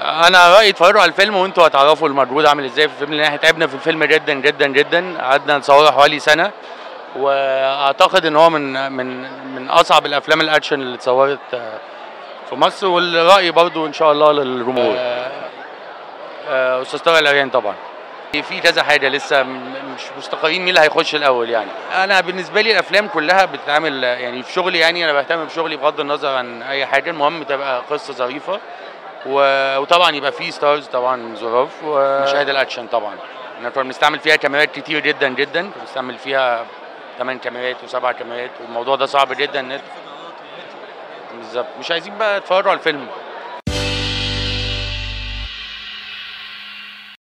انا رايي اتفرجوا على الفيلم وانتوا هتعرفوا المجهود عامل ازاي في الفيلم لان احنا تعبنا في الفيلم جدا جدا جدا قعدنا نصوره حوالي سنه واعتقد ان هو من من من اصعب الافلام الاكشن اللي اتصورت آه، في مصر والراي برضو ان شاء الله للجمهور آه، آه، استاذ طارق العريان طبعا في كذا حاجه لسه م- مش مستقرين مين اللي هيخش الاول يعني انا بالنسبه لي الافلام كلها بتتعمل يعني في شغلي يعني انا بهتم بشغلي بغض النظر عن اي حاجه المهم تبقى قصه ظريفه و- وطبعا يبقى في ستارز طبعا ظراف ومشاهد الاكشن طبعا احنا كنا بنستعمل فيها كاميرات كتير جدا جدا كنا بنستعمل فيها 8 كاميرات وسبع كاميرات والموضوع ده صعب جدا إن- بالظبط مش عايزين بقى تتفرجوا على الفيلم